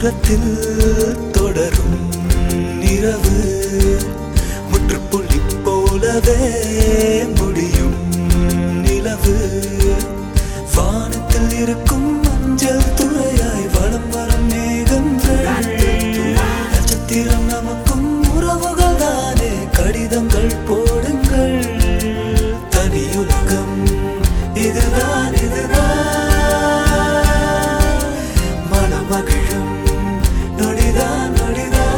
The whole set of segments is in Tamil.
தூரத்தில் தொடரும் இரவு முற்றுப்புள்ளி போலவே முடியும் நிலவு வானத்தில் இருக்கும் மஞ்சள் துறையாய் வலம் வரும் மேகங்கள் நட்சத்திரம் நமக்கும் உறவுகள் தானே கடிதங்கள் போடுங்கள் தனியுலகம் இதுதான் இதுதான் மனமகிழும் நொடிதான் நொடிதான்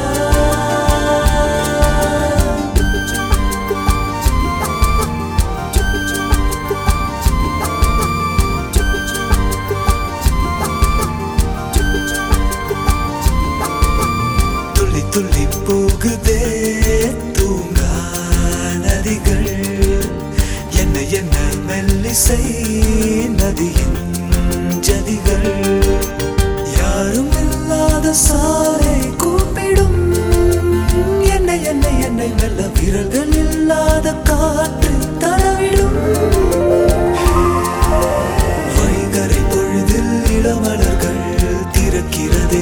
துள்ளி துள்ளி போகுதே தூங்கா நதிகள் என்ன என்ன மெல்லிசை நதியின் ஜதிகள் யாரும் இல்லாத சாலை கூப்பிடும் என்ன என்ன என்னை மெல்ல விரல்கள் இல்லாத காற்று தரவிடும் வைகரை பொழுதில் இளமலர்கள் திறக்கிறதே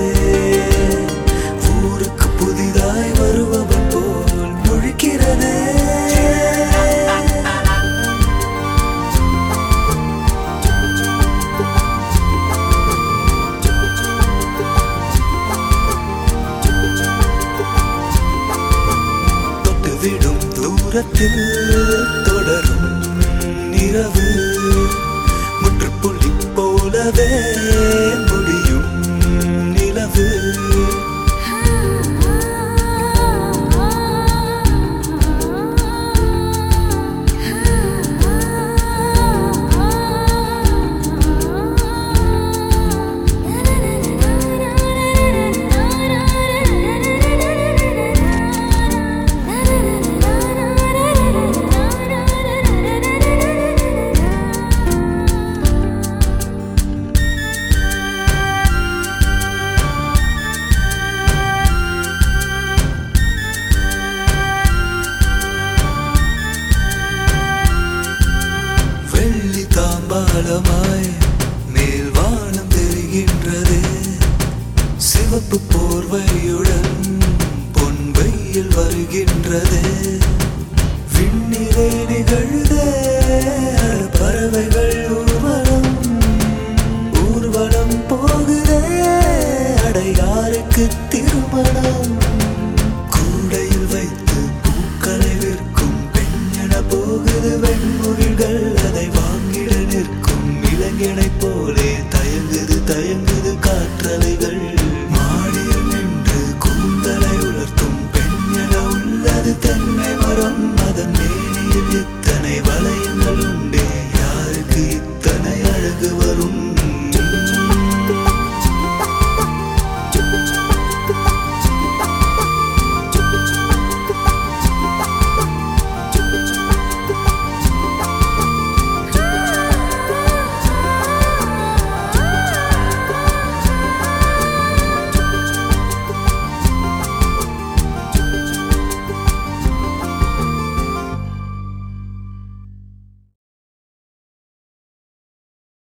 ஊருக்கு புதிதாய் வருபவன் போல் முழிக்கிறதே தொட்டு விடும் தூரத்தில் தொடரும் நிறவு முற்றுப்புள்ளி போலவே முடியும் நிலவு வெள்ளி தாம்பாளமாய் மேல் வானம் தெரிகின்றது சிவப்பு போர்வையுடன் பொன் வெயில் வருகின்றது விண்ணிலே நிகழ்தே அட பறவைகள் ஊர்வலம் ஊர்வலம் போகுதே அட யாருக்கு திருமணம்